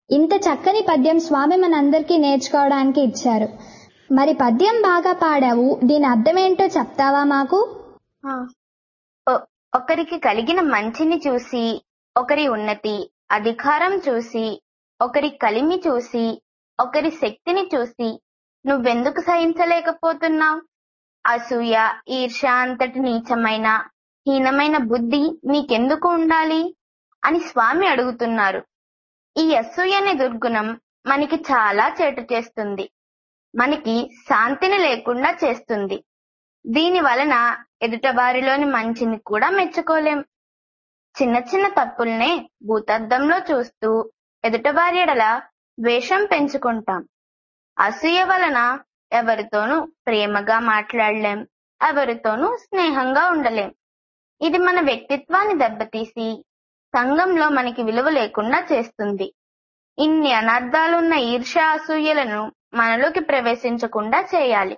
ఇంత చక్కని పద్యం స్వామి మనందరికీ నేర్చుకోవడానికి ఇచ్చారు మరి పద్యం బాగా పాడావు దీని అర్థమేంటో చెప్తావా మాకు ఆ. ఒ- ఒకరికి కలిగిన మంచిని చూసి ఒకరి ఉన్నతి అధికారం చూసి ఒకరి కలిమి చూసి ఒకరి శక్తిని చూసి నువ్వెందుకు సహించలేకపోతున్నావు అసూయ ఈర్ష అంతటి నీచమైన హీనమైన బుద్ధి నీకెందుకు ఉండాలి అని స్వామి అడుగుతున్నారు ఈ అసూయ అనే దుర్గుణం మనకి చాలా చేటు చేస్తుంది మనకి శాంతిని లేకుండా చేస్తుంది దీని వలన ఎదుటవారిలోని మంచిని కూడా మెచ్చుకోలేం చిన్న చిన్న తప్పుల్నే భూతద్దంలో చూస్తూ ఎదుటవారి ఎడల ద్వేషం పెంచుకుంటాం అసూయ వలన ఎవరితోనూ ప్రేమగా మాట్లాడలేం ఎవరితోనూ స్నేహంగా ఉండలేం ఇది మన వ్యక్తిత్వాన్ని దెబ్బతీసి సంఘంలో మనకి విలువ లేకుండా చేస్తుంది ఇన్ని అనర్థాలున్న ఈర్ష అసూయలను మనలోకి ప్రవేశించకుండా చేయాలి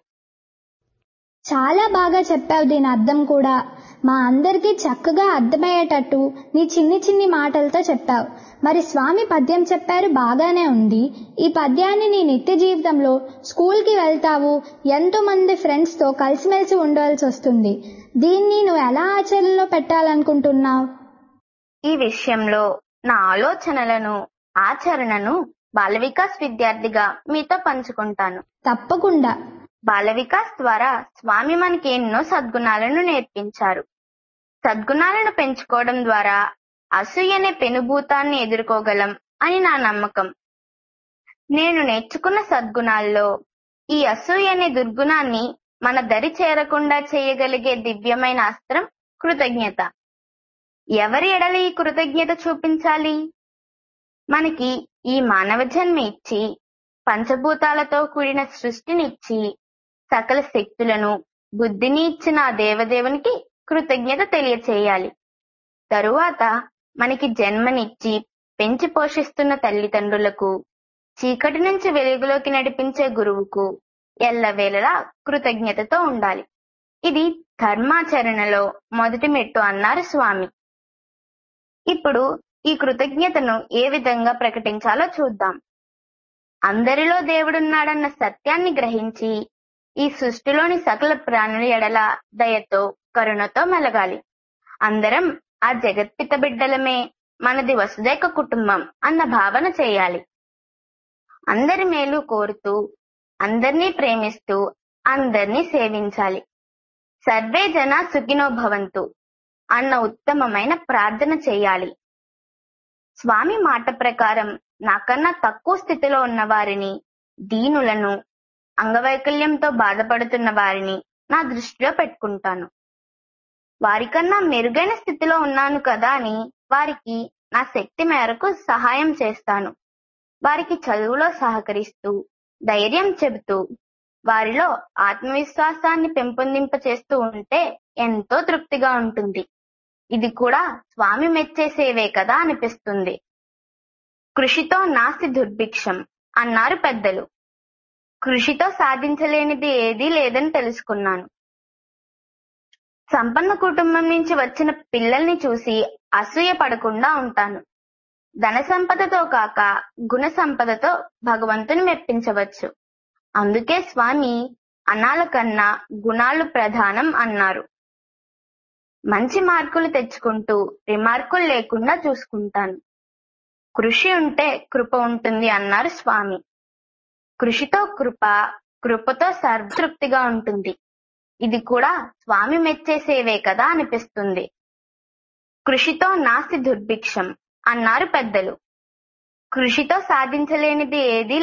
చాలా బాగా చెప్పావు దీని అర్థం కూడా మా అందరికీ చక్కగా అర్థమయ్యేటట్టు నీ చిన్ని చిన్ని మాటలతో చెప్పావు మరి స్వామి పద్యం చెప్పారు బాగానే ఉంది ఈ పద్యాన్ని నీ నిత్య జీవితంలో స్కూల్కి వెళ్తావు ఎంతో మంది ఫ్రెండ్స్తో కలిసిమెలిసి ఉండవలసి వస్తుంది దీన్ని నువ్వు ఎలా ఆచరణలో పెట్టాలనుకుంటున్నావు ఈ విషయంలో నా ఆలోచనలను ఆచరణను బాల వికాస్ విద్యార్థిగా మీతో పంచుకుంటాను తప్పకుండా బాల వికాస్ ద్వారా స్వామి మనకి ఎన్నో సద్గుణాలను నేర్పించారు సద్గుణాలను పెంచుకోవడం ద్వారా అసూయ అనే పెనుభూతాన్ని ఎదుర్కోగలం అని నా నమ్మకం నేను నేర్చుకున్న సద్గుణాల్లో ఈ అసూయ అనే దుర్గుణాన్ని మన దరి చేరకుండా చేయగలిగే దివ్యమైన అస్త్రం కృతజ్ఞత ఎవరి ఎడల ఈ కృతజ్ఞత చూపించాలి మనకి ఈ మానవ జన్మ ఇచ్చి పంచభూతాలతో కూడిన సృష్టినిచ్చి సకల శక్తులను బుద్ధిని ఇచ్చిన ఆ దేవదేవునికి కృతజ్ఞత తెలియచేయాలి తరువాత మనకి జన్మనిచ్చి పెంచి పోషిస్తున్న తల్లిదండ్రులకు చీకటి నుంచి వెలుగులోకి నడిపించే గురువుకు ఎల్లవేళలా కృతజ్ఞతతో ఉండాలి ఇది ధర్మాచరణలో మొదటి మెట్టు అన్నారు స్వామి ఇప్పుడు ఈ కృతజ్ఞతను ఏ విధంగా ప్రకటించాలో చూద్దాం అందరిలో దేవుడున్నాడన్న సత్యాన్ని గ్రహించి ఈ సృష్టిలోని సకల ప్రాణుల ఎడల దయతో కరుణతో మెలగాలి అందరం ఆ జగత్పిత బిడ్డలమే మనది వసుదైక కుటుంబం అన్న భావన చేయాలి అందరి మేలు కోరుతూ అందరినీ ప్రేమిస్తూ అందరినీ సేవించాలి సర్వే జన సుఖినో భవంతు అన్న ఉత్తమమైన ప్రార్థన చేయాలి స్వామి మాట ప్రకారం నాకన్నా తక్కువ స్థితిలో ఉన్న వారిని దీనులను అంగవైకల్యంతో బాధపడుతున్న వారిని నా దృష్టిలో పెట్టుకుంటాను వారికన్నా మెరుగైన స్థితిలో ఉన్నాను కదా అని వారికి నా శక్తి మేరకు సహాయం చేస్తాను వారికి చదువులో సహకరిస్తూ ధైర్యం చెబుతూ వారిలో ఆత్మవిశ్వాసాన్ని పెంపొందింప చేస్తూ ఉంటే ఎంతో తృప్తిగా ఉంటుంది ఇది కూడా స్వామి మెచ్చే సేవే కదా అనిపిస్తుంది కృషితో నాస్తి దుర్భిక్షం అన్నారు పెద్దలు కృషితో సాధించలేనిది ఏదీ లేదని తెలుసుకున్నాను సంపన్న కుటుంబం నుంచి వచ్చిన పిల్లల్ని చూసి అసూయ పడకుండా ఉంటాను ధన సంపదతో కాక గుణ సంపదతో భగవంతుని మెప్పించవచ్చు అందుకే స్వామి అనాల కన్నా గుణాలు ప్రధానం అన్నారు మంచి మార్కులు తెచ్చుకుంటూ రిమార్కులు లేకుండా చూసుకుంటాను కృషి ఉంటే కృప ఉంటుంది అన్నారు స్వామి కృషితో కృప కృపతో సర్వతృప్తిగా ఉంటుంది ఇది కూడా స్వామి మెచ్చే సేవే కదా అనిపిస్తుంది కృషితో నాస్తి దుర్భిక్షం అన్నారు పెద్దలు కృషితో సాధించలేనిది ఏదీ